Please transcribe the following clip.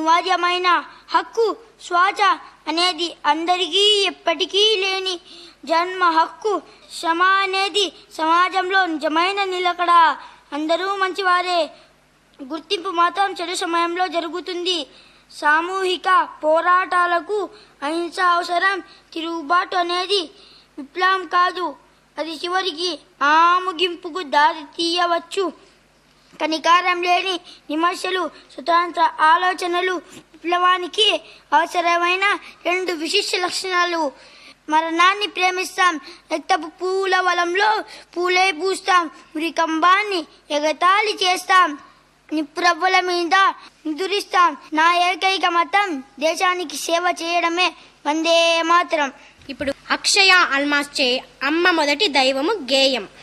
అనివార్యమైన హక్కు శ్వాస అనేది అందరికీ ఎప్పటికీ లేని జన్మ హక్కు శ్రమ అనేది సమాజంలో నిజమైన నిలకడ అందరూ మంచివారే గుర్తింపు మాత్రం చెడు సమయంలో జరుగుతుంది సామూహిక పోరాటాలకు అహింస అవసరం తిరుగుబాటు అనేది విప్లవం కాదు అది చివరికి ఆ ముగింపుకు దారి తీయవచ్చు కనికారం లేని విమర్శలు స్వతంత్ర ఆలోచనలు విప్లవానికి అవసరమైన రెండు విశిష్ట లక్షణాలు మరణాన్ని ప్రేమిస్తాం రక్తపు పూల వలంలో పూలే పూస్తాం ఉరికంబాన్ని ఎగతాళి చేస్తాం నిప్పురవ్వల మీద నిదురిస్తాం నా ఏకైక మతం దేశానికి సేవ చేయడమే వందే మాత్రం ఇప్పుడు అక్షయ అల్మాస్ చే అమ్మ మొదటి దైవము గేయం